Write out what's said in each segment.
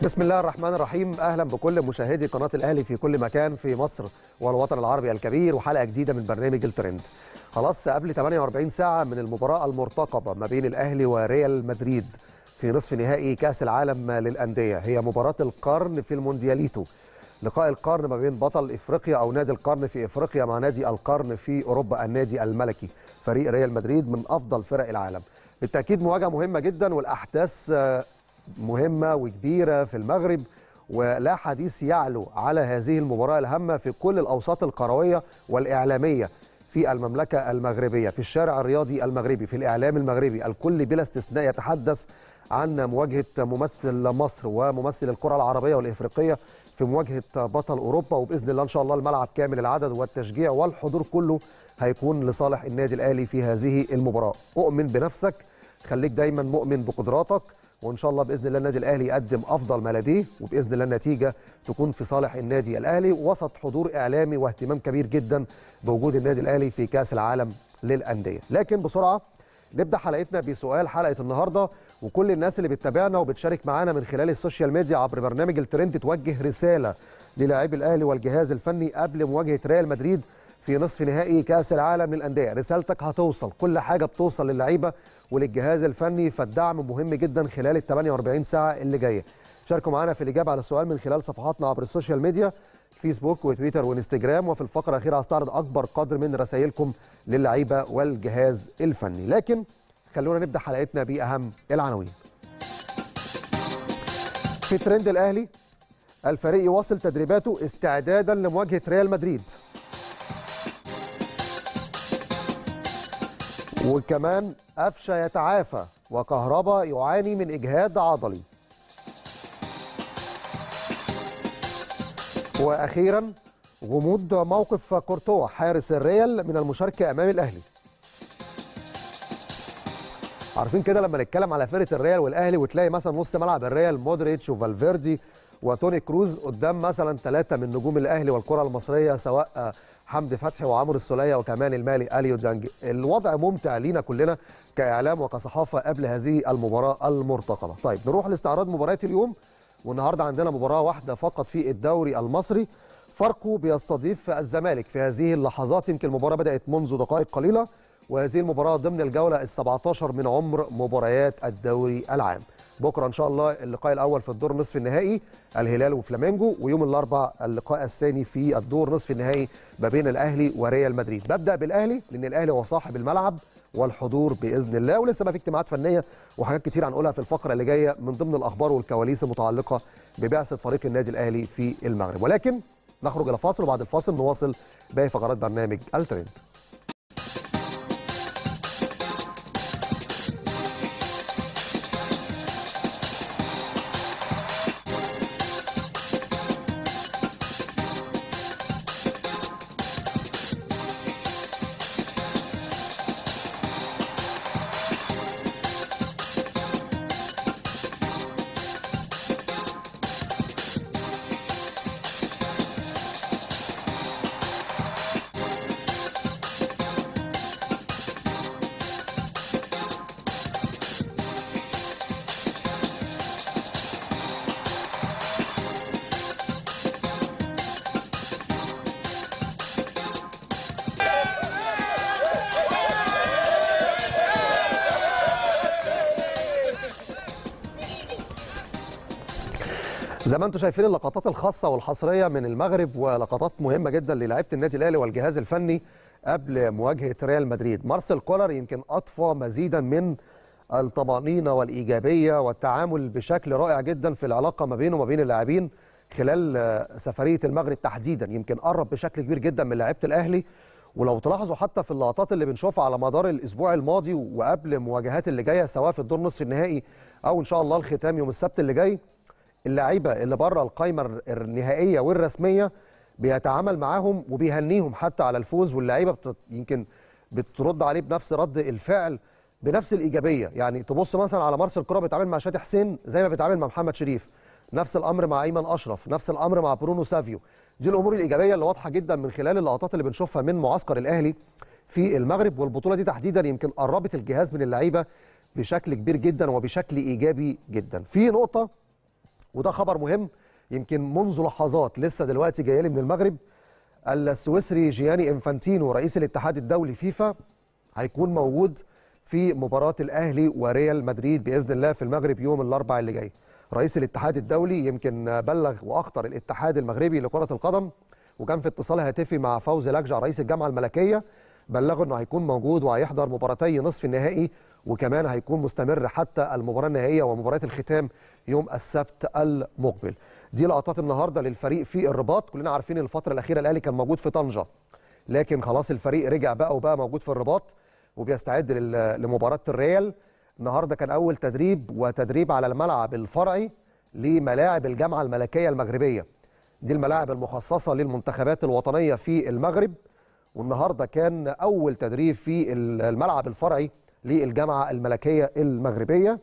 بسم الله الرحمن الرحيم اهلا بكل مشاهدي قناه الاهلي في كل مكان في مصر والوطن العربي الكبير وحلقه جديده من برنامج الترند خلاص قبل 48 ساعه من المباراه المرتقبه ما بين الاهلي وريال مدريد في نصف نهائي كاس العالم للانديه هي مباراه القرن في الموندياليتو لقاء القرن ما بين بطل افريقيا او نادي القرن في افريقيا مع نادي القرن في اوروبا النادي الملكي فريق ريال مدريد من افضل فرق العالم بالتاكيد مواجهه مهمه جدا والاحداث مهمه وكبيره في المغرب ولا حديث يعلو على هذه المباراه الهامه في كل الاوساط الكرويه والاعلاميه في المملكه المغربيه في الشارع الرياضي المغربي في الاعلام المغربي الكل بلا استثناء يتحدث عن مواجهه ممثل مصر وممثل الكره العربيه والافريقيه في مواجهه بطل اوروبا وباذن الله ان شاء الله الملعب كامل العدد والتشجيع والحضور كله هيكون لصالح النادي الاهلي في هذه المباراه اؤمن بنفسك خليك دايما مؤمن بقدراتك وان شاء الله باذن الله النادي الاهلي يقدم افضل ما لديه وباذن الله النتيجه تكون في صالح النادي الاهلي وسط حضور اعلامي واهتمام كبير جدا بوجود النادي الاهلي في كاس العالم للانديه لكن بسرعه نبدا حلقتنا بسؤال حلقه النهارده وكل الناس اللي بتتابعنا وبتشارك معانا من خلال السوشيال ميديا عبر برنامج الترند توجه رساله للاعبي الاهلي والجهاز الفني قبل مواجهه ريال مدريد في نصف نهائي كاس العالم للانديه رسالتك هتوصل كل حاجه بتوصل للعيبه وللجهاز الفني فالدعم مهم جدا خلال ال 48 ساعه اللي جايه شاركوا معنا في الاجابه على السؤال من خلال صفحاتنا عبر السوشيال ميديا فيسبوك وتويتر وانستجرام وفي الفقره الاخيره هستعرض اكبر قدر من رسائلكم للعيبه والجهاز الفني لكن خلونا نبدا حلقتنا باهم العناوين في ترند الاهلي الفريق يواصل تدريباته استعدادا لمواجهه ريال مدريد وكمان قفشه يتعافى وكهربا يعاني من اجهاد عضلي واخيرا غموض موقف كورتوا حارس الريال من المشاركه امام الاهلي عارفين كده لما نتكلم على فرقه الريال والاهلي وتلاقي مثلا نص ملعب الريال مودريتش وفالفيردي وتوني كروز قدام مثلا ثلاثه من نجوم الاهلي والكره المصريه سواء حمدي فتحي وعمرو السوليه وكمان المالي اليو ديانج الوضع ممتع لينا كلنا كاعلام وكصحافه قبل هذه المباراه المرتقبه طيب نروح لاستعراض مباريات اليوم والنهارده عندنا مباراه واحده فقط في الدوري المصري فاركو بيستضيف الزمالك في هذه اللحظات يمكن المباراه بدات منذ دقائق قليله وهذه المباراه ضمن الجوله ال 17 من عمر مباريات الدوري العام بكره ان شاء الله اللقاء الاول في الدور نصف النهائي الهلال وفلامينجو ويوم الاربعاء اللقاء الثاني في الدور نصف النهائي ما بين الاهلي وريال مدريد ببدا بالاهلي لان الاهلي هو صاحب الملعب والحضور باذن الله ولسه ما في اجتماعات فنيه وحاجات كتير هنقولها في الفقره اللي جايه من ضمن الاخبار والكواليس المتعلقه ببعثه فريق النادي الاهلي في المغرب ولكن نخرج الى فاصل وبعد الفاصل نواصل باقي فقرات برنامج الترند زي ما انتم شايفين اللقطات الخاصه والحصريه من المغرب ولقطات مهمه جدا للاعيبه النادي الاهلي والجهاز الفني قبل مواجهه ريال مدريد مارسيل كولر يمكن اضفى مزيدا من الطمانينه والايجابيه والتعامل بشكل رائع جدا في العلاقه ما بينه وما بين اللاعبين خلال سفريه المغرب تحديدا يمكن قرب بشكل كبير جدا من لعيبه الاهلي ولو تلاحظوا حتى في اللقطات اللي بنشوفها على مدار الاسبوع الماضي وقبل المواجهات اللي جايه سواء في الدور نصف النهائي او ان شاء الله الختام يوم السبت اللي جاي اللعيبه اللي بره القايمه النهائيه والرسميه بيتعامل معاهم وبيهنيهم حتى على الفوز واللعيبه بت... يمكن بترد عليه بنفس رد الفعل بنفس الايجابيه يعني تبص مثلا على مارسيل كوره بيتعامل مع شادي حسين زي ما بيتعامل مع محمد شريف نفس الامر مع ايمن اشرف نفس الامر مع برونو سافيو دي الامور الايجابيه اللي واضحه جدا من خلال اللقطات اللي بنشوفها من معسكر الاهلي في المغرب والبطوله دي تحديدا يمكن قربت الجهاز من اللعيبه بشكل كبير جدا وبشكل ايجابي جدا في نقطه وده خبر مهم يمكن منذ لحظات لسه دلوقتي جاي لي من المغرب السويسري جياني انفانتينو رئيس الاتحاد الدولي فيفا هيكون موجود في مباراة الأهلي وريال مدريد بإذن الله في المغرب يوم الأربعاء اللي جاي رئيس الاتحاد الدولي يمكن بلغ وأخطر الاتحاد المغربي لكرة القدم وكان في اتصال هاتفي مع فوزي لجع رئيس الجامعة الملكية بلغه انه هيكون موجود وهيحضر مباراتي نصف النهائي وكمان هيكون مستمر حتى المباراه النهائيه ومباراه الختام يوم السبت المقبل. دي لقطات النهارده للفريق في الرباط، كلنا عارفين الفتره الاخيره الاهلي كان موجود في طنجه. لكن خلاص الفريق رجع بقى وبقى موجود في الرباط وبيستعد لمباراه الريال. النهارده كان اول تدريب وتدريب على الملعب الفرعي لملاعب الجامعه الملكيه المغربيه. دي الملاعب المخصصه للمنتخبات الوطنيه في المغرب. والنهارده كان اول تدريب في الملعب الفرعي للجامعه الملكيه المغربيه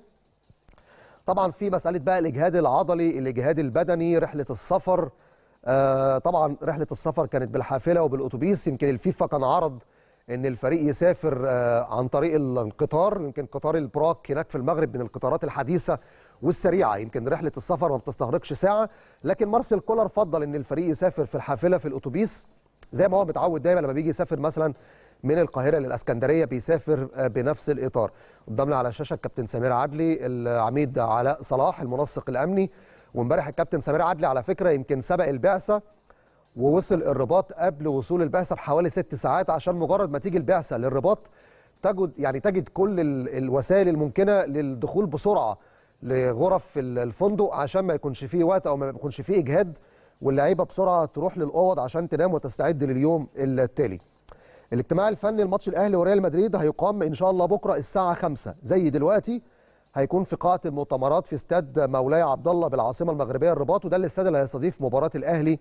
طبعا في مساله بقى الاجهاد العضلي الاجهاد البدني رحله السفر آه طبعا رحله السفر كانت بالحافله وبالاتوبيس يمكن الفيفا كان عرض ان الفريق يسافر آه عن طريق القطار يمكن قطار البراك هناك في المغرب من القطارات الحديثه والسريعه يمكن رحله السفر ما بتستغرقش ساعه لكن مارسيل كولر فضل ان الفريق يسافر في الحافله في الاتوبيس زي ما هو متعود دايما لما بيجي يسافر مثلا من القاهره للاسكندريه بيسافر بنفس الاطار قدامنا على الشاشه الكابتن سمير عدلي العميد علاء صلاح المنسق الامني وامبارح الكابتن سمير عدلي على فكره يمكن سبق البعثه ووصل الرباط قبل وصول البعثه بحوالي ست ساعات عشان مجرد ما تيجي البعثه للرباط تجد يعني تجد كل الوسائل الممكنه للدخول بسرعه لغرف الفندق عشان ما يكونش فيه وقت او ما يكونش فيه اجهاد واللعيبه بسرعه تروح للاوض عشان تنام وتستعد لليوم التالي. الاجتماع الفني لماتش الاهلي وريال مدريد هيقام ان شاء الله بكره الساعه 5 زي دلوقتي هيكون في قاعه المؤتمرات في استاد مولاي عبد الله بالعاصمه المغربيه الرباط وده الاستاد اللي هيستضيف مباراه الاهلي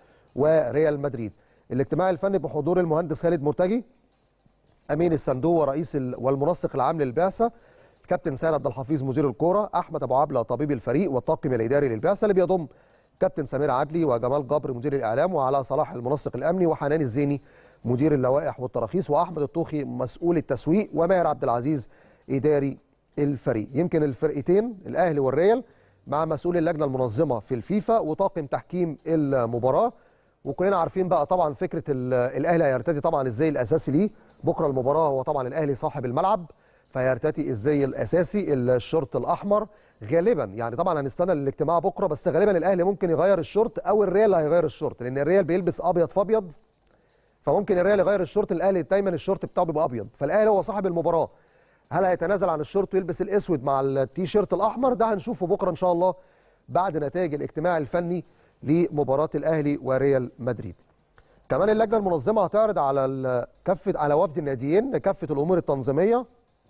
وريال مدريد. الاجتماع الفني بحضور المهندس خالد مرتجي امين الصندوق ورئيس والمنسق العام للبعثه كابتن سيد عبد الحفيظ مدير الكوره احمد ابو عبله طبيب الفريق والطاقم الاداري للبعثه اللي بيضم كابتن سمير عدلي وجمال جبر مدير الاعلام وعلاء صلاح المنسق الامني وحنان الزيني مدير اللوائح والتراخيص واحمد الطوخي مسؤول التسويق وماهر عبد العزيز اداري الفريق يمكن الفرقتين الاهلي والريال مع مسؤول اللجنه المنظمه في الفيفا وطاقم تحكيم المباراه وكلنا عارفين بقى طبعا فكره الاهلي هيرتدي طبعا الزي الاساسي ليه بكره المباراه هو طبعا الاهلي صاحب الملعب فهيرتدي الزي الاساسي الشورت الاحمر غالبا يعني طبعا هنستنى الاجتماع بكره بس غالبا الاهلي ممكن يغير الشورت او الريال هيغير الشورت لان الريال بيلبس ابيض في ابيض فممكن الريال يغير الشورت الاهلي دايما الشورت بتاعه بيبقى ابيض فالاهلي هو صاحب المباراه هل هيتنازل عن الشورت ويلبس الاسود مع التيشيرت الاحمر ده هنشوفه بكره ان شاء الله بعد نتائج الاجتماع الفني لمباراه الاهلي وريال مدريد كمان اللجنه المنظمه هتعرض على كافه على وفد الناديين كافه الامور التنظيميه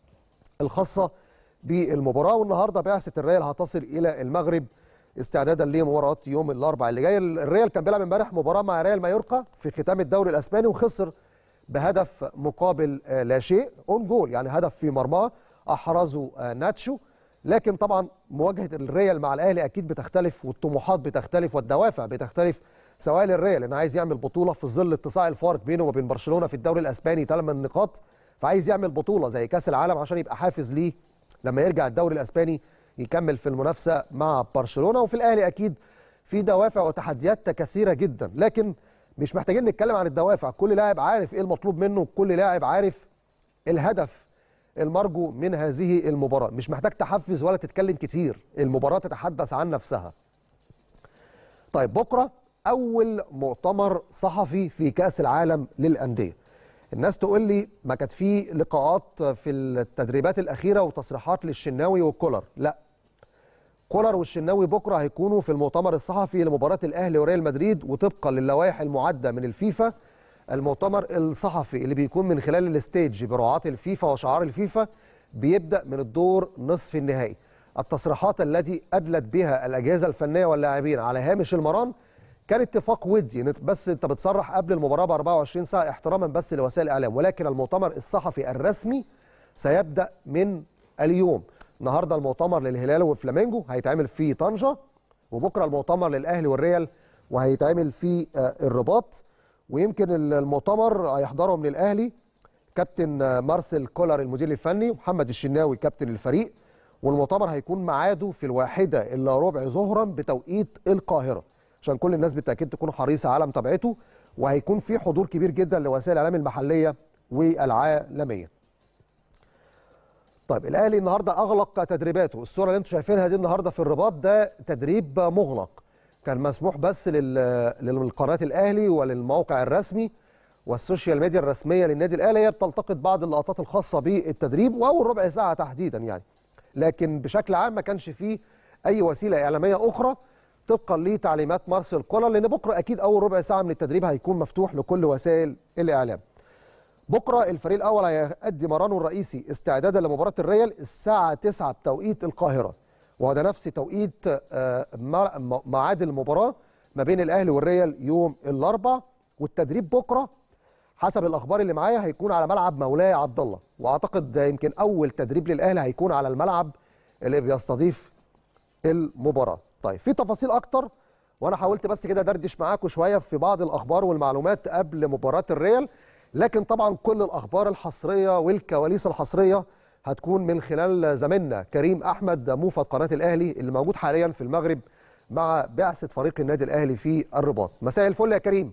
الخاصه بالمباراه والنهارده بعثه الريال هتصل الى المغرب استعدادا لمباراه يوم الاربعاء اللي جاي الريال كان بيلعب امبارح مباراه مع ريال مايوركا في ختام الدوري الاسباني وخسر بهدف مقابل لا شيء اون جول يعني هدف في مرماه احرزه ناتشو لكن طبعا مواجهه الريال مع الاهلي اكيد بتختلف والطموحات بتختلف والدوافع بتختلف سواء للريال لانه عايز يعمل بطوله في ظل اتساع الفارق بينه وبين برشلونه في الدوري الاسباني 8 نقاط فعايز يعمل بطوله زي كاس العالم عشان يبقى حافز ليه لما يرجع الدوري الاسباني يكمل في المنافسه مع برشلونه وفي الاهلي اكيد في دوافع وتحديات كثيره جدا لكن مش محتاجين نتكلم عن الدوافع كل لاعب عارف ايه المطلوب منه كل لاعب عارف الهدف المرجو من هذه المباراه مش محتاج تحفز ولا تتكلم كتير المباراه تتحدث عن نفسها طيب بكره اول مؤتمر صحفي في كاس العالم للانديه الناس تقول لي ما كانت في لقاءات في التدريبات الاخيره وتصريحات للشناوي والكولر لا كولر والشناوي بكره هيكونوا في المؤتمر الصحفي لمباراه الاهلي وريال مدريد وطبقا للوائح المعده من الفيفا المؤتمر الصحفي اللي بيكون من خلال الستيج برعاة الفيفا وشعار الفيفا بيبدا من الدور نصف النهائي التصريحات التي ادلت بها الاجهزه الفنيه واللاعبين على هامش المران كان اتفاق ودي بس انت بتصرح قبل المباراه ب 24 ساعه احتراما بس لوسائل الاعلام ولكن المؤتمر الصحفي الرسمي سيبدا من اليوم النهارده المؤتمر للهلال وفلامينجو هيتعمل في طنجه وبكره المؤتمر للاهلي والريال وهيتعمل في الرباط ويمكن المؤتمر هيحضره من الاهلي كابتن مارسيل كولر المدير الفني محمد الشناوي كابتن الفريق والمؤتمر هيكون ميعاده في الواحده الا ربع ظهرا بتوقيت القاهره عشان كل الناس بالتاكيد تكون حريصه على متابعته وهيكون في حضور كبير جدا لوسائل الاعلام المحليه والعالميه. طيب الاهلي النهارده اغلق تدريباته، الصوره اللي انتم شايفينها دي النهارده في الرباط ده تدريب مغلق. كان مسموح بس للقناه الاهلي وللموقع الرسمي والسوشيال ميديا الرسميه للنادي الاهلي هي بتلتقط بعض اللقطات الخاصه بالتدريب واول ربع ساعه تحديدا يعني. لكن بشكل عام ما كانش فيه اي وسيله اعلاميه اخرى طبقا لتعليمات مارسيل كولر لان بكره اكيد اول ربع ساعه من التدريب هيكون مفتوح لكل وسائل الاعلام. بكره الفريق الاول هيأدي مرانه الرئيسي استعدادا لمباراه الريال الساعه 9 بتوقيت القاهره وهذا نفس توقيت ميعاد المباراه ما بين الاهلي والريال يوم الاربعاء والتدريب بكره حسب الاخبار اللي معايا هيكون على ملعب مولاي عبد الله واعتقد يمكن اول تدريب للاهلي هيكون على الملعب اللي بيستضيف المباراه طيب في تفاصيل اكتر وانا حاولت بس كده دردش معاكم شويه في بعض الاخبار والمعلومات قبل مباراه الريال لكن طبعا كل الاخبار الحصريه والكواليس الحصريه هتكون من خلال زميلنا كريم احمد موفد قناه الاهلي اللي موجود حاليا في المغرب مع بعثه فريق النادي الاهلي في الرباط مساء الفل يا كريم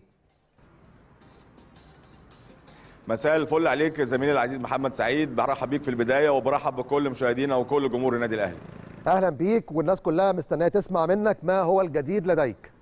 مساء الفل عليك زميلي العزيز محمد سعيد برحب بيك في البدايه وبرحب بكل مشاهدينا وكل جمهور النادي الاهلي اهلا بيك والناس كلها مستنيه تسمع منك ما هو الجديد لديك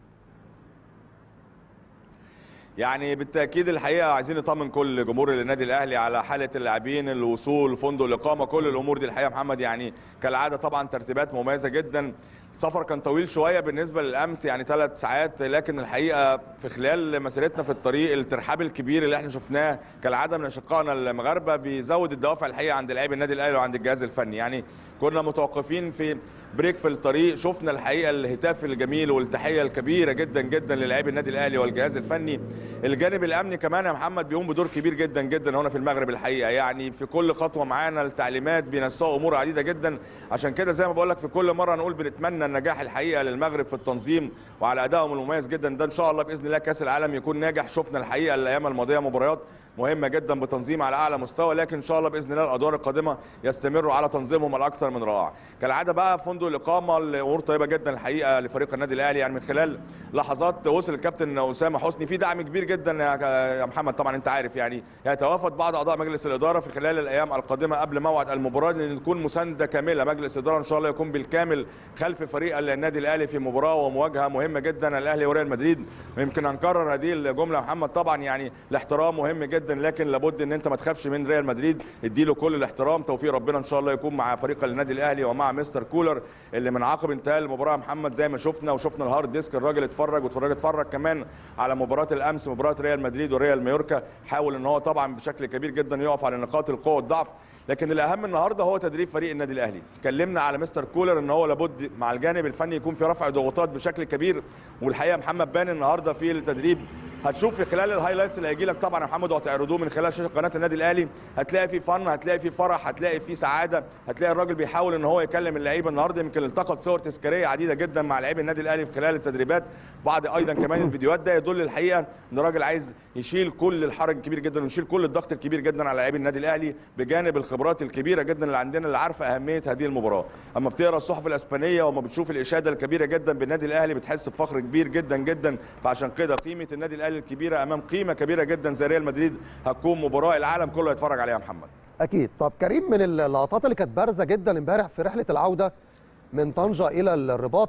يعني بالتاكيد الحقيقه عايزين نطمن كل جمهور النادي الاهلي على حاله اللاعبين الوصول فندق الاقامه كل الامور دي الحقيقه محمد يعني كالعاده طبعا ترتيبات مميزه جدا السفر كان طويل شويه بالنسبه للامس يعني ثلاث ساعات لكن الحقيقه في خلال مسيرتنا في الطريق الترحاب الكبير اللي احنا شفناه كالعاده من اشقائنا المغاربه بيزود الدوافع الحقيقه عند لاعبي النادي الاهلي وعند الجهاز الفني يعني كنا متوقفين في بريك في الطريق شفنا الحقيقه الهتاف الجميل والتحيه الكبيره جدا جدا للاعبي النادي الاهلي والجهاز الفني الجانب الامني كمان يا محمد بيقوم بدور كبير جدا جدا هنا في المغرب الحقيقه يعني في كل خطوه معانا التعليمات بينسقوا امور عديده جدا عشان كده زي ما بقول لك في كل مره نقول بنتمنى النجاح الحقيقه للمغرب في التنظيم وعلى ادائهم المميز جدا ده ان شاء الله باذن الله كاس العالم يكون ناجح شفنا الحقيقه الايام الماضيه مباريات مهمه جدا بتنظيم على اعلى مستوى لكن ان شاء الله باذن الله الادوار القادمه يستمروا على تنظيمهم الاكثر من رائع كالعاده بقى فندق الاقامه الامور طيبه جدا الحقيقه لفريق النادي الاهلي يعني من خلال لحظات وصل الكابتن اسامه حسني في دعم كبير جدا يا محمد طبعا انت عارف يعني يتوافد بعض اعضاء مجلس الاداره في خلال الايام القادمه قبل موعد المباراه لان تكون مسانده كامله مجلس الاداره ان شاء الله يكون بالكامل خلف فريق النادي الاهلي في مباراه ومواجهه مهمه جدا الاهلي وريال مدريد ويمكن هنكرر هذه الجمله يا محمد طبعا يعني الاحترام مهم جدا لكن لابد ان انت ما تخافش من ريال مدريد اديله كل الاحترام توفيق ربنا ان شاء الله يكون مع فريق النادي الاهلي ومع مستر كولر اللي من عقب انتهاء المباراه محمد زي ما شفنا وشفنا الهارد ديسك الراجل اتفرج واتفرج اتفرج كمان على مباراه الامس مباراه ريال مدريد وريال مايوركا حاول ان هو طبعا بشكل كبير جدا يقف على نقاط القوه والضعف لكن الاهم النهارده هو تدريب فريق النادي الاهلي اتكلمنا على مستر كولر ان هو لابد مع الجانب الفني يكون في رفع ضغوطات بشكل كبير والحقيقه محمد بان النهارده في التدريب هتشوف في خلال الهايلايتس اللي هيجي لك طبعا يا محمد وهتعرضوه من خلال شاشه قناه النادي الاهلي هتلاقي في فن هتلاقي في فرح هتلاقي في سعاده هتلاقي الراجل بيحاول ان هو يكلم اللعيبه النهارده يمكن التقط صور تذكاريه عديده جدا مع لاعبي النادي الاهلي في خلال التدريبات بعض ايضا كمان الفيديوهات ده يدل الحقيقه ان الراجل عايز يشيل كل الحرج الكبير جدا ويشيل كل الضغط الكبير جدا على لاعبي النادي الاهلي بجانب الخبرات الكبيره جدا اللي عندنا اللي عارفه اهميه هذه المباراه اما بتقرا الصحف الاسبانيه وما بتشوف الاشاده الكبيره جدا بالنادي الاهلي بتحس بفخر كبير جدا جدا فعشان كده قيمه النادي الاهلي الكبيره امام قيمه كبيره جدا زي ريال مدريد هتكون مباراه العالم كله يتفرج عليها محمد اكيد طب كريم من اللقطات اللي كانت بارزه جدا امبارح في رحله العوده من طنجه الى الرباط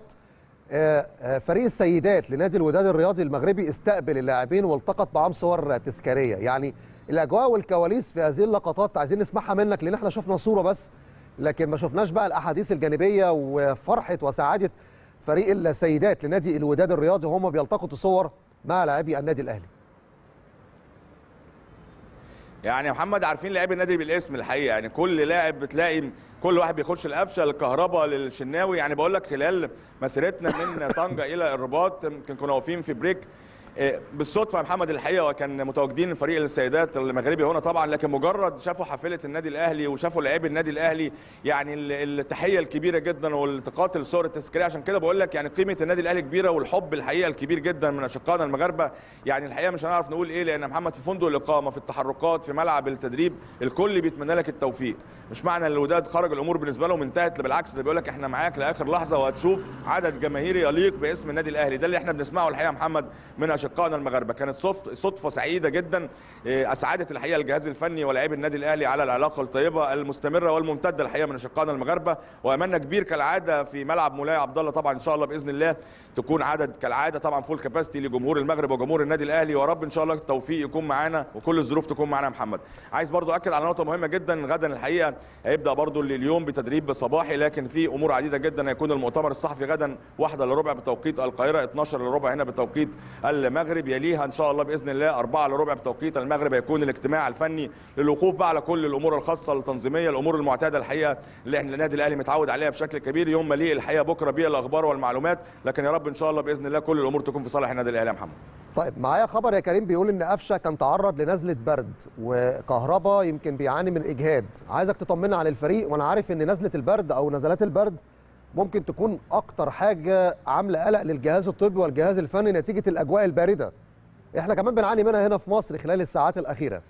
فريق السيدات لنادي الوداد الرياضي المغربي استقبل اللاعبين والتقط معاهم صور تذكاريه يعني الاجواء والكواليس في هذه اللقطات عايزين نسمعها منك لان احنا شفنا صوره بس لكن ما شفناش بقى الاحاديث الجانبيه وفرحه وسعاده فريق السيدات لنادي الوداد الرياضي وهم بيلتقطوا صور مع لاعبي النادي الاهلي يعني يا محمد عارفين لاعبي النادي بالاسم الحقيقه يعني كل لاعب بتلاقي كل واحد بيخش القفشه الكهرباء للشناوي يعني بقول لك خلال مسيرتنا من طنجه الى الرباط يمكن كنا واقفين في بريك بالصدفه يا محمد الحقيقه كان متواجدين فريق السيدات المغربي هنا طبعا لكن مجرد شافوا حافله النادي الاهلي وشافوا لاعبي النادي الاهلي يعني التحيه الكبيره جدا والتقاط الصور التذكاريه عشان كده بقول لك يعني قيمه النادي الاهلي كبيره والحب الحقيقه الكبير جدا من اشقائنا المغاربه يعني الحقيقه مش هنعرف نقول ايه لان محمد في فندق الاقامه في التحركات في ملعب التدريب الكل بيتمنى لك التوفيق مش معنى ان الوداد خرج الامور بالنسبه لهم انتهت بالعكس ده بيقول لك احنا معاك لاخر لحظه وهتشوف عدد جماهيري يليق باسم النادي الاهلي ده اللي احنا بنسمعه الحقيقه محمد من اشقائنا المغاربه كانت صدفه سعيده جدا اسعدت الحقيقه الجهاز الفني ولاعبي النادي الاهلي على العلاقه الطيبه المستمره والممتده الحقيقه من اشقائنا المغاربه واملنا كبير كالعاده في ملعب مولاي عبد الله طبعا ان شاء الله باذن الله تكون عدد كالعاده طبعا فول كاباسيتي لجمهور المغرب وجمهور النادي الاهلي ويا رب ان شاء الله التوفيق يكون معانا وكل الظروف تكون معانا محمد عايز برضو اكد على نقطه مهمه جدا غدا الحقيقه هيبدا برضو اليوم بتدريب صباحي لكن في امور عديده جدا هيكون المؤتمر الصحفي غدا واحده الا ربع بتوقيت القاهره 12 الا ربع هنا بتوقيت المغرب يليها ان شاء الله باذن الله 4 الا ربع بتوقيت المغرب هيكون الاجتماع الفني للوقوف بقى على كل الامور الخاصه التنظيميه الامور المعتاده الحقيقه اللي احنا النادي الاهلي متعود عليها بشكل كبير يوم مليء الحقيقه بكره بيه الاخبار والمعلومات لكن يا رب ان شاء الله باذن الله كل الامور تكون في صالح النادي الاهلي يا محمد طيب معايا خبر يا كريم بيقول ان قفشه كان تعرض لنزله برد وكهربا يمكن بيعاني من اجهاد عايزك تطمنا عن الفريق وانا عارف ان نزله البرد او نزلات البرد ممكن تكون اكتر حاجه عامله قلق للجهاز الطبي والجهاز الفني نتيجه الاجواء البارده احنا كمان بنعاني منها هنا في مصر خلال الساعات الاخيره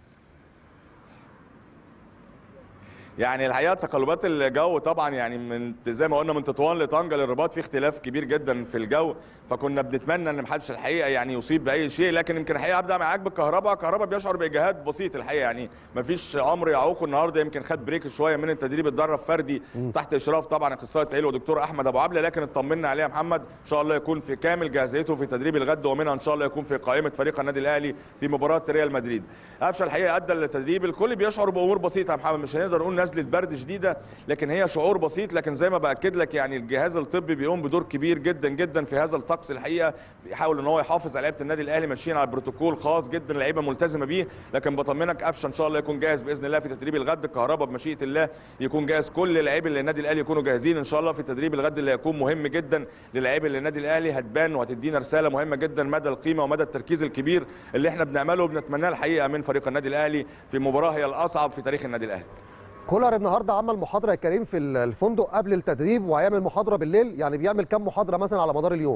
يعني الحقيقه تقلبات الجو طبعا يعني من زي ما قلنا من تطوان لطنجه للرباط في اختلاف كبير جدا في الجو فكنا بنتمنى ان محدش الحقيقه يعني يصيب باي شيء لكن يمكن الحقيقه ابدا معاك بالكهرباء الكهرباء بيشعر باجهاد بسيط الحقيقه يعني ما فيش امر يعوقه النهارده يمكن خد بريك شويه من التدريب اتدرب فردي م. تحت اشراف طبعا اخصائي التاهيل ودكتور احمد ابو عبله لكن اطمنا عليه يا محمد ان شاء الله يكون في كامل جاهزيته في تدريب الغد ومنها ان شاء الله يكون في قائمه فريق النادي الاهلي في مباراه ريال مدريد قفشه الحقيقه ادى التدريب الكل بيشعر بامور بسيطه يا محمد مش هنقدر نقول نزله برد شديده لكن هي شعور بسيط لكن زي ما باكد لك يعني الجهاز الطبي بيقوم بدور كبير جدا جدا في هذا الطقس الحقيقه بيحاول ان هو يحافظ على لعيبه النادي الاهلي ماشيين على بروتوكول خاص جدا اللعيبه ملتزمه بيه لكن بطمنك قفشه ان شاء الله يكون جاهز باذن الله في تدريب الغد الكهرباء بمشيئه الله يكون جاهز كل لعيبه النادي الاهلي يكونوا جاهزين ان شاء الله في تدريب الغد اللي هيكون مهم جدا للعيبه النادي الاهلي هتبان وهتدينا رساله مهمه جدا مدى القيمه ومدى التركيز الكبير اللي احنا بنعمله وبنتمناه الحقيقه من فريق النادي الاهلي في مباراه هي الاصعب في تاريخ النادي الاهلي كولر النهارده عمل محاضره يا كريم في الفندق قبل التدريب وهيعمل محاضره بالليل يعني بيعمل كام محاضره مثلا على مدار اليوم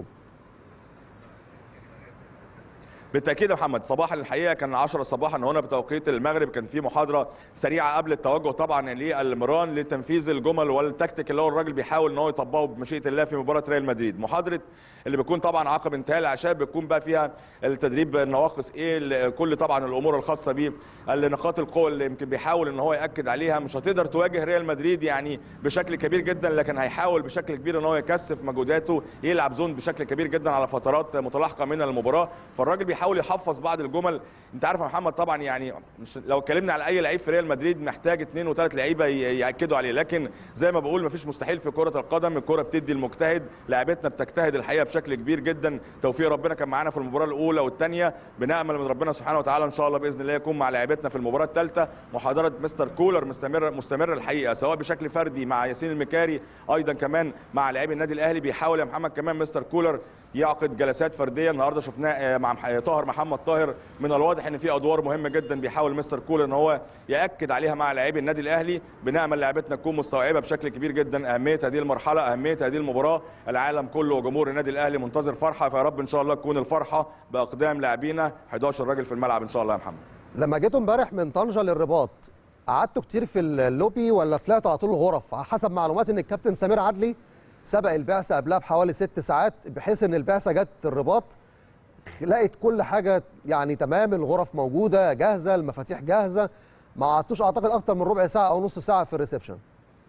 بالتاكيد يا محمد صباحا الحقيقه كان 10 صباحا هنا بتوقيت المغرب كان في محاضره سريعه قبل التوجه طبعا للمران لتنفيذ الجمل والتكتيك اللي هو الراجل بيحاول ان هو يطبقه بمشيئه الله في مباراه ريال مدريد محاضره اللي بيكون طبعا عقب انتهاء العشاء بيكون بقى فيها التدريب النواقص ايه كل طبعا الامور الخاصه بيه نقاط القوه اللي يمكن بيحاول ان هو ياكد عليها مش هتقدر تواجه ريال مدريد يعني بشكل كبير جدا لكن هيحاول بشكل كبير ان هو يكثف مجهوداته يلعب زون بشكل كبير جدا على فترات متلاحقه من المباراه فالراجل بيحاول يحفظ بعض الجمل انت عارف يا محمد طبعا يعني مش لو اتكلمنا على اي لعيب في ريال مدريد محتاج اثنين وثلاث لعيبه ياكدوا عليه لكن زي ما بقول مفيش مستحيل في كره القدم الكره بتدي المجتهد لعيبتنا بتجتهد الحقيقه بشكل كبير جدا توفيق ربنا كان معانا في المباراه الاولى والثانيه بنامل من ربنا سبحانه وتعالى ان شاء الله باذن الله يكون مع لعيبتنا في المباراه الثالثه محاضره مستر كولر مستمره مستمره الحقيقه سواء بشكل فردي مع ياسين المكاري ايضا كمان مع لاعبي النادي الاهلي بيحاول يا محمد كمان مستر كولر يعقد جلسات فرديه النهارده شفناه مع طاهر محمد طاهر من الواضح ان في ادوار مهمه جدا بيحاول مستر كولر ان هو ياكد عليها مع لاعبي النادي الاهلي بنامل لعيبتنا تكون مستوعبه بشكل كبير جدا اهميه هذه المرحله اهميه هذه المباراه العالم كله وجمهور النادي الاهلي منتظر فرحه فيا رب ان شاء الله تكون الفرحه باقدام لاعبينا 11 راجل في الملعب ان شاء الله يا محمد لما جيتوا امبارح من طنجه للرباط قعدتوا كتير في اللوبي ولا طلعتوا على طول الغرف حسب معلومات ان الكابتن سمير عدلي سبق البعثه قبلها بحوالي ست ساعات بحيث ان البعثه جت الرباط لقيت كل حاجه يعني تمام الغرف موجوده جاهزه المفاتيح جاهزه ما قعدتوش اعتقد اكتر من ربع ساعه او نص ساعه في الريسبشن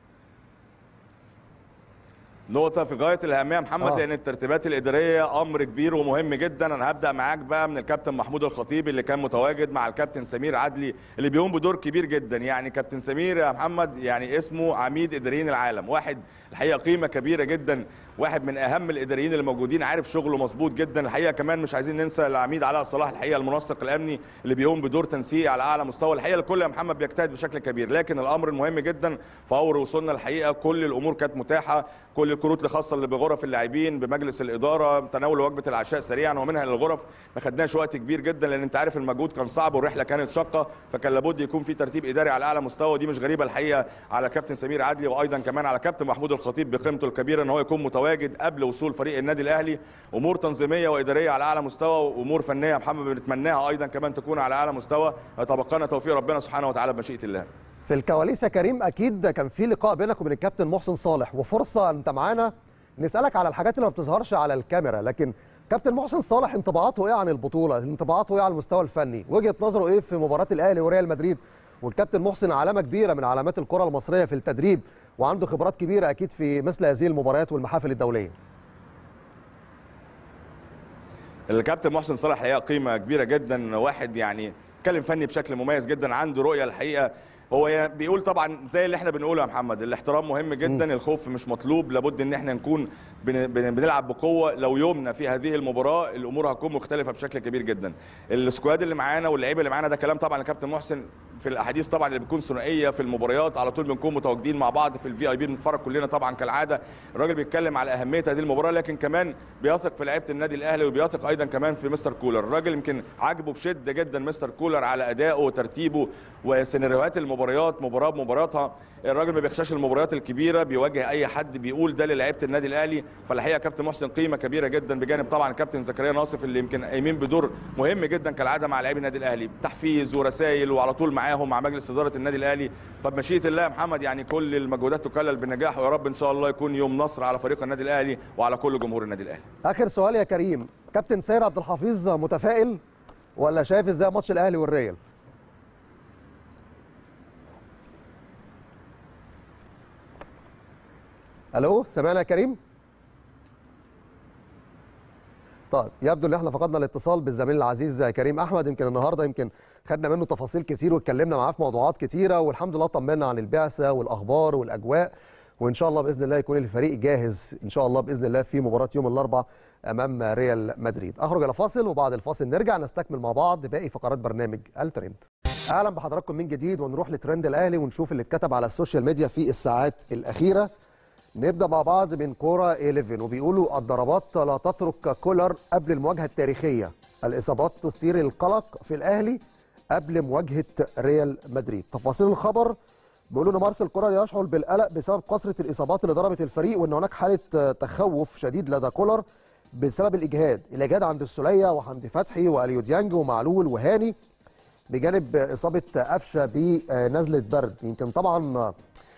نقطة في غاية الأهمية يا محمد آه. لأن الترتيبات الإدارية أمر كبير ومهم جدا أنا هبدأ معاك بقى من الكابتن محمود الخطيب اللي كان متواجد مع الكابتن سمير عدلي اللي بيقوم بدور كبير جدا يعني كابتن سمير يا محمد يعني اسمه عميد إداريين العالم واحد الحقيقة قيمة كبيرة جدا واحد من أهم الإداريين اللي موجودين عارف شغله مظبوط جدا الحقيقة كمان مش عايزين ننسى العميد علاء صلاح الحقيقة المنسق الأمني اللي بيقوم بدور تنسيق على أعلى مستوى الحقيقة الكل يا محمد بيجتهد بشكل كبير لكن الأمر المهم جدا فور وصولنا الحقيقة كل الأمور كانت متاحة كل الكروت الخاصه اللي بغرف اللاعبين بمجلس الاداره تناول وجبه العشاء سريعا ومنها للغرف ما خدناش وقت كبير جدا لان انت عارف المجهود كان صعب والرحله كانت شاقه فكان لابد يكون في ترتيب اداري على اعلى مستوى ودي مش غريبه الحقيقه على كابتن سمير عدلي وايضا كمان على كابتن محمود الخطيب بقيمته الكبيره ان هو يكون متواجد قبل وصول فريق النادي الاهلي امور تنظيميه واداريه على اعلى مستوى وامور فنيه يا محمد بنتمناها ايضا كمان تكون على اعلى مستوى يتبقانا توفيق ربنا سبحانه وتعالى بمشيئه الله في الكواليس يا كريم اكيد كان في لقاء بينك وبين الكابتن محسن صالح وفرصه انت معانا نسالك على الحاجات اللي ما بتظهرش على الكاميرا لكن كابتن محسن صالح انطباعاته ايه عن البطوله انطباعاته ايه على المستوى الفني وجهه نظره ايه في مباراه الاهلي وريال مدريد والكابتن محسن علامه كبيره من علامات الكره المصريه في التدريب وعنده خبرات كبيره اكيد في مثل هذه المباريات والمحافل الدوليه الكابتن محسن صالح الحقيقه قيمه كبيره جدا واحد يعني اتكلم فني بشكل مميز جدا عنده رؤيه الحقيقه هو بيقول طبعا زي اللي احنا بنقوله يا محمد الاحترام مهم جدا م. الخوف مش مطلوب لابد ان احنا نكون بن بنلعب بقوه لو يومنا في هذه المباراه الامور هتكون مختلفه بشكل كبير جدا السكواد اللي معانا واللعيبه اللي معانا ده كلام طبعا الكابتن محسن في الاحاديث طبعا اللي بتكون ثنائيه في المباريات على طول بنكون متواجدين مع بعض في الفي اي بي بنتفرج كلنا طبعا كالعاده الراجل بيتكلم على اهميه هذه المباراه لكن كمان بيثق في لعيبه النادي الاهلي وبيثق ايضا كمان في مستر كولر الراجل يمكن عاجبه بشده جدا مستر كولر على ادائه وترتيبه وسيناريوهات المباريات مباراه بمباراتها الراجل ما بيخشاش المباريات الكبيره بيواجه اي حد بيقول ده للعيبه النادي الاهلي فالحقيقه كابتن محسن قيمه كبيره جدا بجانب طبعا كابتن زكريا ناصف اللي يمكن قايمين بدور مهم جدا كالعاده مع لاعبي النادي الاهلي تحفيز ورسائل وعلى طول معاهم مع مجلس اداره النادي الاهلي فبمشيئه الله يا محمد يعني كل المجهودات تكلل بالنجاح ويا رب ان شاء الله يكون يوم نصر على فريق النادي الاهلي وعلى كل جمهور النادي الاهلي اخر سؤال يا كريم كابتن سير عبد الحفيظ متفائل ولا شايف ازاي ماتش الاهلي والريال الو سمعنا يا كريم طيب يبدو ان احنا فقدنا الاتصال بالزميل العزيز كريم احمد يمكن النهارده يمكن خدنا منه تفاصيل كتير واتكلمنا معاه في موضوعات كتيره والحمد لله طمنا عن البعثه والاخبار والاجواء وان شاء الله باذن الله يكون الفريق جاهز ان شاء الله باذن الله في مباراه يوم الاربعاء امام ريال مدريد اخرج الى فاصل وبعد الفاصل نرجع نستكمل مع بعض باقي فقرات برنامج الترند اهلا بحضراتكم من جديد ونروح لترند الاهلي ونشوف اللي اتكتب على السوشيال ميديا في الساعات الاخيره نبدا مع بعض من كوره 11 وبيقولوا الضربات لا تترك كولر قبل المواجهه التاريخيه الاصابات تثير القلق في الاهلي قبل مواجهه ريال مدريد تفاصيل الخبر بيقولوا ان مارسيل كولر يشعر بالقلق بسبب كثره الاصابات اللي ضربت الفريق وان هناك حاله تخوف شديد لدى كولر بسبب الاجهاد الاجهاد عند السوليه وحمدي فتحي واليو ديانج ومعلول وهاني بجانب اصابه قفشه بنزله برد يمكن طبعا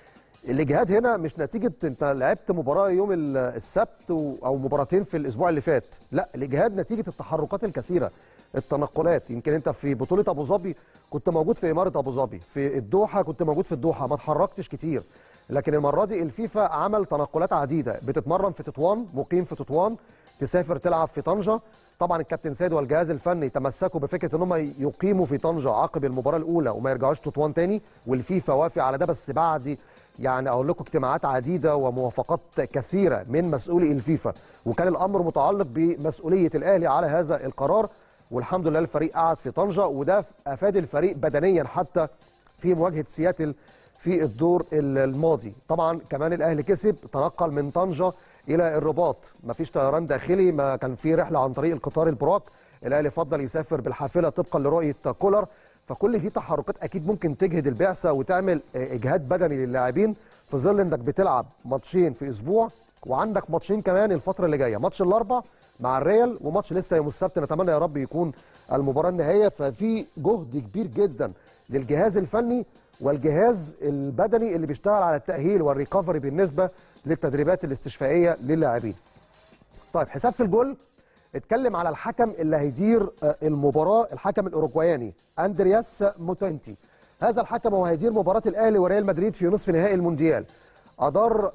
الاجهاد هنا مش نتيجه انت لعبت مباراه يوم السبت او مباراتين في الاسبوع اللي فات لا الاجهاد نتيجه التحركات الكثيره التنقلات يمكن انت في بطوله ابو ظبي كنت موجود في اماره ابو ظبي في الدوحه كنت موجود في الدوحه ما اتحركتش كتير لكن المره دي الفيفا عمل تنقلات عديده بتتمرن في تطوان مقيم في تطوان تسافر تلعب في طنجه طبعا الكابتن سيد والجهاز الفني تمسكوا بفكره ان هم يقيموا في طنجه عقب المباراه الاولى وما يرجعوش تطوان تاني والفيفا وافق على ده بس بعد يعني اقول لكم اجتماعات عديده وموافقات كثيره من مسؤولي الفيفا وكان الامر متعلق بمسؤوليه الاهلي على هذا القرار والحمد لله الفريق قعد في طنجه وده افاد الفريق بدنيا حتى في مواجهه سياتل في الدور الماضي طبعا كمان الاهلي كسب تنقل من طنجه الى الرباط مفيش طيران داخلي ما كان في رحله عن طريق القطار البراق الاهلي فضل يسافر بالحافله طبقا لرؤيه كولر فكل دي تحركات اكيد ممكن تجهد البعثه وتعمل اجهاد بدني للاعبين في ظل انك بتلعب ماتشين في اسبوع وعندك ماتشين كمان الفتره اللي جايه ماتش الاربع مع الريال وماتش لسه يوم السبت نتمنى يا رب يكون المباراه النهائيه ففي جهد كبير جدا للجهاز الفني والجهاز البدني اللي بيشتغل على التاهيل والريكفري بالنسبه للتدريبات الاستشفائيه للاعبين. طيب حساب في الجول اتكلم على الحكم اللي هيدير المباراه الحكم الاوروجواياني اندرياس موتنتي هذا الحكم هو هيدير مباراه الاهلي وريال مدريد في نصف نهائي المونديال ادار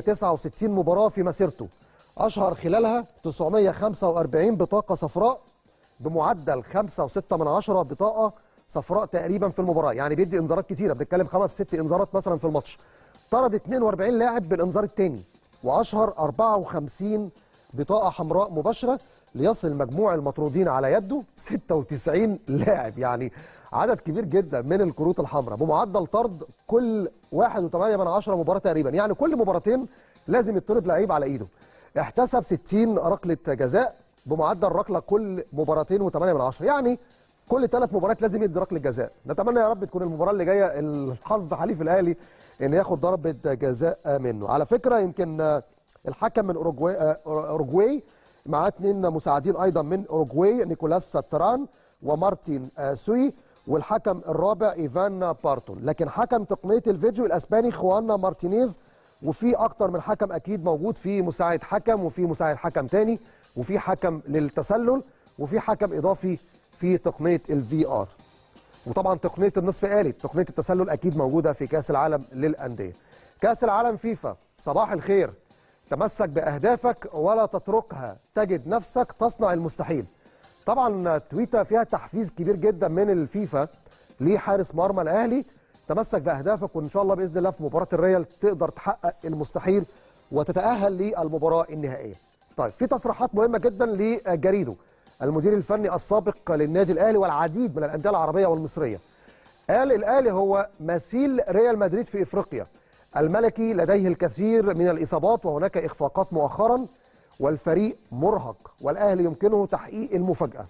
169 مباراه في مسيرته اشهر خلالها 945 بطاقه صفراء بمعدل 5.6 من عشرة بطاقه صفراء تقريبا في المباراه يعني بيدي انذارات كتيره بنتكلم خمس ست انذارات مثلا في الماتش طرد 42 لاعب بالانذار الثاني واشهر 54 بطاقه حمراء مباشره ليصل مجموع المطرودين على يده 96 لاعب يعني عدد كبير جدا من الكروت الحمراء بمعدل طرد كل 1.8 من عشرة مباراه تقريبا يعني كل مباراتين لازم يطرد لعيب على ايده احتسب 60 ركله جزاء بمعدل ركله كل مباراتين و8 من عشرة يعني كل ثلاث مباريات لازم يدي ركله جزاء نتمنى يا رب تكون المباراه اللي جايه الحظ حليف الاهلي ان ياخد ضربه جزاء منه على فكره يمكن الحكم من اوروجواي اوروجواي معاه اثنين مساعدين ايضا من اوروجواي نيكولاس ساتران ومارتين سوي والحكم الرابع ايفان بارتون لكن حكم تقنيه الفيديو الاسباني خوانا مارتينيز وفي اكتر من حكم اكيد موجود في مساعد حكم وفي مساعد حكم تاني وفي حكم للتسلل وفي حكم اضافي في تقنيه الفي ار وطبعا تقنيه النصف آلي تقنيه التسلل اكيد موجوده في كاس العالم للانديه كاس العالم فيفا صباح الخير تمسك باهدافك ولا تتركها تجد نفسك تصنع المستحيل طبعا تويته فيها تحفيز كبير جدا من الفيفا لحارس مرمى الاهلي تمسك باهدافك وان شاء الله باذن الله في مباراه الريال تقدر تحقق المستحيل وتتاهل للمباراه النهائيه طيب في تصريحات مهمه جدا لجريدو المدير الفني السابق للنادي الاهلي والعديد من الانديه العربيه والمصريه قال الاهلي هو مثيل ريال مدريد في افريقيا الملكي لديه الكثير من الاصابات وهناك اخفاقات مؤخرا والفريق مرهق والاهلي يمكنه تحقيق المفاجاه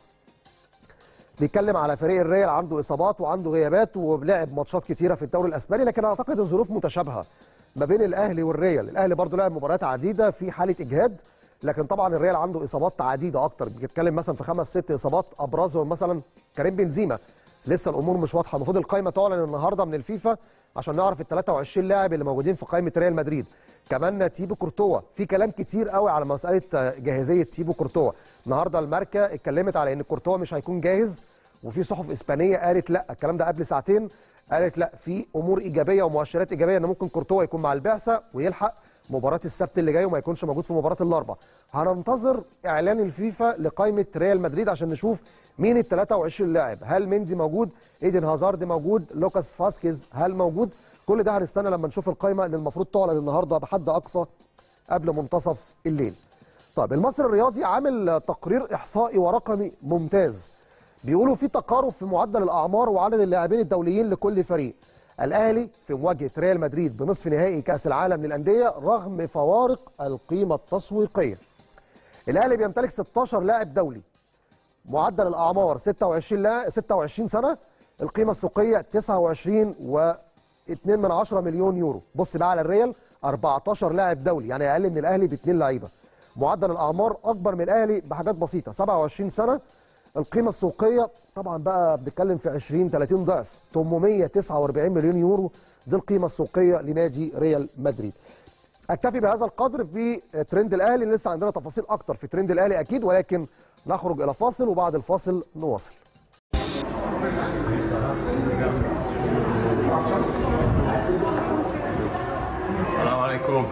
بيتكلم على فريق الريال عنده اصابات وعنده غيابات ولعب ماتشات كتيره في الدوري الاسباني لكن اعتقد الظروف متشابهه ما بين الاهلي والريال الاهلي برضه لعب مباريات عديده في حاله اجهاد لكن طبعا الريال عنده اصابات عديده اكتر بيتكلم مثلا في خمس ست اصابات ابرزهم مثلا كريم بنزيما لسه الامور مش واضحه المفروض القائمه تعلن النهارده من الفيفا عشان نعرف ال 23 لاعب اللي موجودين في قائمه ريال مدريد كمان تيبو كورتوا في كلام كتير قوي على مساله جاهزيه تيبو كورتوا النهارده الماركه اتكلمت على ان كورتوا مش هيكون جاهز وفي صحف اسبانيه قالت لا الكلام ده قبل ساعتين قالت لا في امور ايجابيه ومؤشرات ايجابيه ان ممكن كورتوا يكون مع البعثه ويلحق مباراه السبت اللي جاي وما يكونش موجود في مباراه الاربعاء هننتظر اعلان الفيفا لقائمه ريال مدريد عشان نشوف مين ال 23 لاعب هل مندي موجود ايدن هازارد موجود لوكاس فاسكيز هل موجود كل ده هنستنى لما نشوف القائمه اللي المفروض تعلن النهارده بحد اقصى قبل منتصف الليل طيب المصري الرياضي عامل تقرير احصائي ورقمي ممتاز بيقولوا في تقارب في معدل الاعمار وعدد اللاعبين الدوليين لكل فريق الاهلي في مواجهه ريال مدريد بنصف نهائي كاس العالم للانديه رغم فوارق القيمه التسويقيه الاهلي بيمتلك 16 لاعب دولي معدل الاعمار 26 لا 26 سنه القيمه السوقيه 29 و 2 من 10 مليون يورو بص بقى على الريال 14 لاعب دولي يعني اقل من الاهلي باثنين لعيبه معدل الاعمار اكبر من الاهلي بحاجات بسيطه 27 سنه القيمه السوقيه طبعا بقى بنتكلم في 20 30 ضعف 849 مليون يورو دي القيمه السوقيه لنادي ريال مدريد اكتفي بهذا القدر في ترند الاهلي لسه عندنا تفاصيل اكتر في ترند الاهلي اكيد ولكن نخرج الى فاصل وبعد الفاصل نواصل السلام عليكم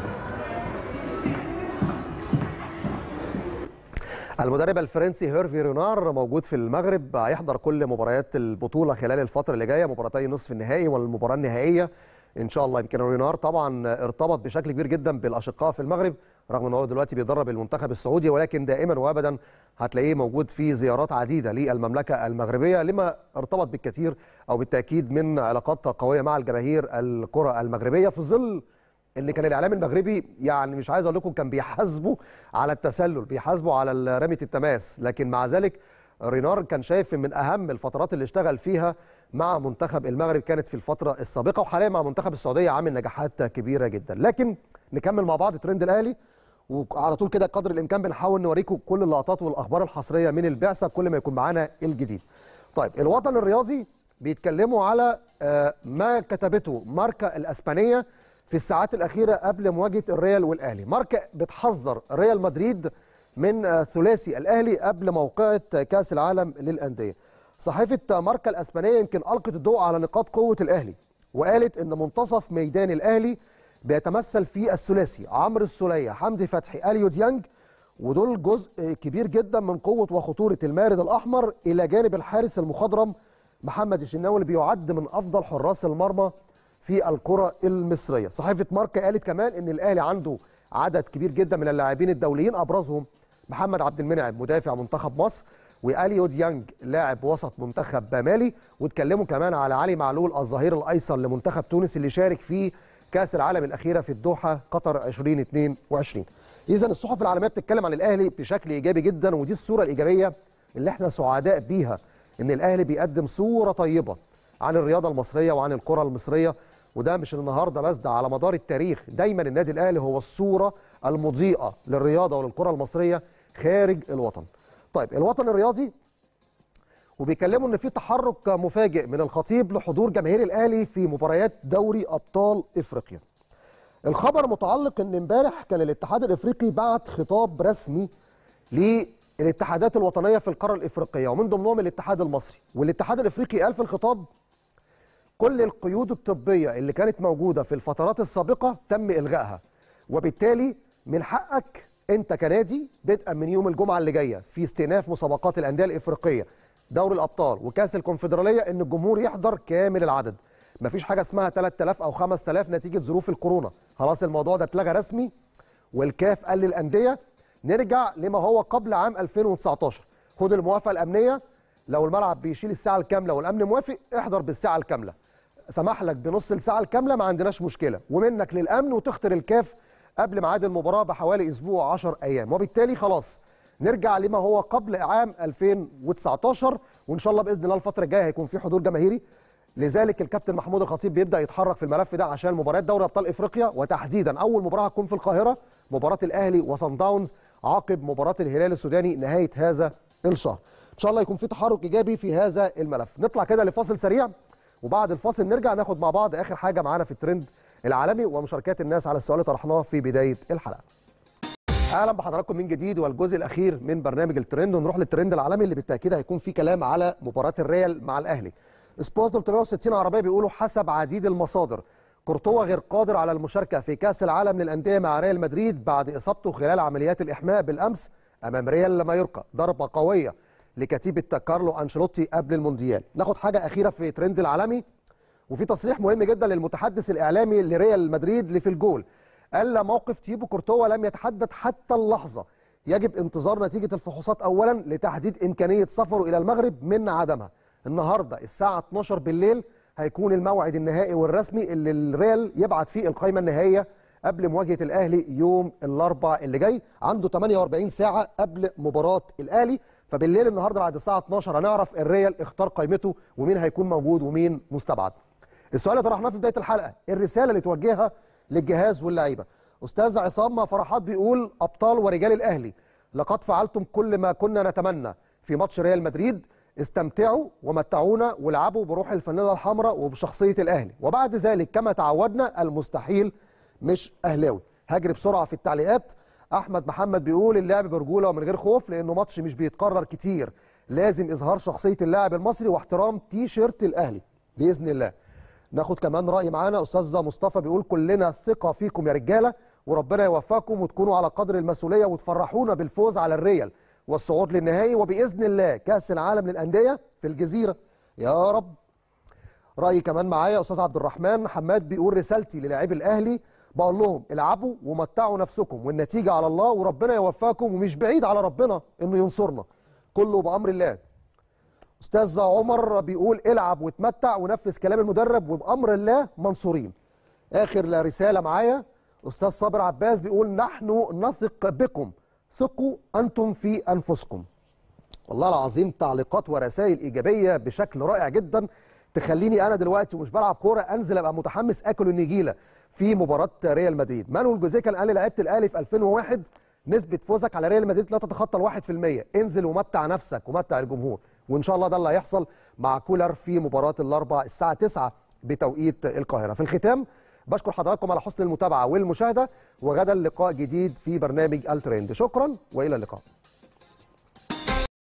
المدرب الفرنسي هيرفي رونار موجود في المغرب هيحضر كل مباريات البطوله خلال الفتره اللي جايه مباراتي نصف النهائي والمباراه النهائيه ان شاء الله يمكن رونار طبعا ارتبط بشكل كبير جدا بالاشقاء في المغرب رغم ان هو دلوقتي بيدرب المنتخب السعودي ولكن دائما وابدا هتلاقيه موجود في زيارات عديده للمملكه المغربيه لما ارتبط بالكثير او بالتاكيد من علاقات قويه مع الجماهير الكره المغربيه في ظل ان كان الاعلام المغربي يعني مش عايز اقول لكم كان بيحاسبوا على التسلل بيحاسبوا على رميه التماس لكن مع ذلك رينار كان شايف من اهم الفترات اللي اشتغل فيها مع منتخب المغرب كانت في الفتره السابقه وحاليا مع منتخب السعوديه عامل نجاحات كبيره جدا لكن نكمل مع بعض ترند الاهلي وعلى طول كده قدر الامكان بنحاول نوريكم كل اللقطات والاخبار الحصريه من البعثه كل ما يكون معانا الجديد طيب الوطن الرياضي بيتكلموا على ما كتبته ماركا الاسبانيه في الساعات الأخيرة قبل مواجهة الريال والأهلي ماركا بتحذر ريال مدريد من ثلاثي الأهلي قبل موقعة كأس العالم للأندية صحيفة ماركا الأسبانية يمكن ألقت الضوء على نقاط قوة الأهلي وقالت إن منتصف ميدان الأهلي بيتمثل في الثلاثي عمرو السولية حمدي فتحي أليو ديانج ودول جزء كبير جدا من قوة وخطورة المارد الأحمر إلى جانب الحارس المخضرم محمد الشناوي اللي بيعد من أفضل حراس المرمى في الكرة المصرية صحيفة ماركا قالت كمان ان الاهلي عنده عدد كبير جدا من اللاعبين الدوليين ابرزهم محمد عبد المنعم مدافع منتخب مصر واليو ديانج لاعب وسط منتخب مالي واتكلموا كمان على علي معلول الظهير الايسر لمنتخب تونس اللي شارك في كاس العالم الاخيره في الدوحه قطر 2022 اذا الصحف العالميه بتتكلم عن الاهلي بشكل ايجابي جدا ودي الصوره الايجابيه اللي احنا سعداء بيها ان الاهلي بيقدم صوره طيبه عن الرياضه المصريه وعن الكره المصريه وده مش النهارده بس ده على مدار التاريخ دايما النادي الاهلي هو الصوره المضيئه للرياضه وللكره المصريه خارج الوطن طيب الوطن الرياضي وبيكلموا ان في تحرك مفاجئ من الخطيب لحضور جماهير الاهلي في مباريات دوري ابطال افريقيا الخبر متعلق ان امبارح كان الاتحاد الافريقي بعت خطاب رسمي للاتحادات الوطنيه في القاره الافريقيه ومن ضمنهم الاتحاد المصري والاتحاد الافريقي قال في الخطاب كل القيود الطبيه اللي كانت موجوده في الفترات السابقه تم الغائها وبالتالي من حقك انت كنادي بدءا من يوم الجمعه اللي جايه في استئناف مسابقات الانديه الافريقيه دوري الابطال وكاس الكونفدراليه ان الجمهور يحضر كامل العدد مفيش حاجه اسمها 3000 او 5000 نتيجه ظروف الكورونا خلاص الموضوع ده اتلغى رسمي والكاف قال للانديه نرجع لما هو قبل عام 2019 خد الموافقه الامنيه لو الملعب بيشيل الساعه الكامله والامن موافق احضر بالساعه الكامله سمح لك بنص الساعه الكامله ما عندناش مشكله ومنك للامن وتختار الكاف قبل ميعاد المباراه بحوالي اسبوع 10 ايام وبالتالي خلاص نرجع لما هو قبل عام 2019 وان شاء الله باذن الله الفتره الجايه هيكون في حضور جماهيري لذلك الكابتن محمود الخطيب بيبدا يتحرك في الملف ده عشان مباريات دوري ابطال افريقيا وتحديدا اول مباراه هتكون في القاهره مباراه الاهلي وصن داونز عقب مباراه الهلال السوداني نهايه هذا الشهر ان شاء الله يكون في تحرك ايجابي في هذا الملف نطلع كده لفاصل سريع وبعد الفاصل نرجع ناخد مع بعض اخر حاجه معانا في الترند العالمي ومشاركات الناس على السؤال اللي طرحناه في بدايه الحلقه اهلا بحضراتكم من جديد والجزء الاخير من برنامج الترند ونروح للترند العالمي اللي بالتاكيد هيكون فيه كلام على مباراه الريال مع الاهلي سبورت 360 عربيه بيقولوا حسب عديد المصادر كورتوا غير قادر على المشاركه في كاس العالم للانديه مع ريال مدريد بعد اصابته خلال عمليات الاحماء بالامس امام ريال مايوركا ضربه قويه لكتيبه كارلو انشيلوتي قبل المونديال ناخد حاجه اخيره في ترند العالمي وفي تصريح مهم جدا للمتحدث الاعلامي لريال مدريد اللي في الجول قال موقف تيبو كورتوا لم يتحدد حتى اللحظه يجب انتظار نتيجه الفحوصات اولا لتحديد امكانيه سفره الى المغرب من عدمها النهارده الساعه 12 بالليل هيكون الموعد النهائي والرسمي اللي الريال يبعت فيه القائمه النهائيه قبل مواجهه الاهلي يوم الاربعاء اللي جاي عنده 48 ساعه قبل مباراه الاهلي فبالليل النهارده بعد الساعه 12 هنعرف الريال اختار قائمته ومين هيكون موجود ومين مستبعد السؤال اللي طرحناه في بدايه الحلقه الرساله اللي توجهها للجهاز واللعيبه استاذ عصام فرحات بيقول ابطال ورجال الاهلي لقد فعلتم كل ما كنا نتمنى في ماتش ريال مدريد استمتعوا ومتعونا والعبوا بروح الفانيلا الحمراء وبشخصيه الاهلي وبعد ذلك كما تعودنا المستحيل مش اهلاوي هجري بسرعه في التعليقات احمد محمد بيقول اللعب برجوله ومن غير خوف لانه ماتش مش بيتكرر كتير لازم اظهار شخصيه اللاعب المصري واحترام تي شيرت الاهلي باذن الله ناخد كمان راي معانا استاذ مصطفى بيقول كلنا ثقه فيكم يا رجاله وربنا يوفقكم وتكونوا على قدر المسؤوليه وتفرحونا بالفوز على الريال والصعود للنهائي وباذن الله كاس العالم للانديه في الجزيره يا رب راي كمان معايا استاذ عبد الرحمن حماد بيقول رسالتي للاعبي الاهلي بقول لهم العبوا ومتعوا نفسكم والنتيجه على الله وربنا يوفقكم ومش بعيد على ربنا انه ينصرنا كله بامر الله استاذ عمر بيقول العب وتمتع ونفذ كلام المدرب وبامر الله منصورين اخر رساله معايا استاذ صابر عباس بيقول نحن نثق بكم ثقوا انتم في انفسكم والله العظيم تعليقات ورسائل ايجابيه بشكل رائع جدا تخليني انا دلوقتي ومش بلعب كوره انزل ابقى متحمس اكل النجيله في مباراه ريال مدريد مانويل جوزيه كان قال لعيبه الاهلي في 2001 نسبه فوزك على ريال مدريد لا تتخطى ال 1% انزل ومتع نفسك ومتع الجمهور وان شاء الله ده اللي هيحصل مع كولر في مباراه الاربع الساعه 9 بتوقيت القاهره في الختام بشكر حضراتكم على حسن المتابعه والمشاهده وغدا لقاء جديد في برنامج الترند شكرا والى اللقاء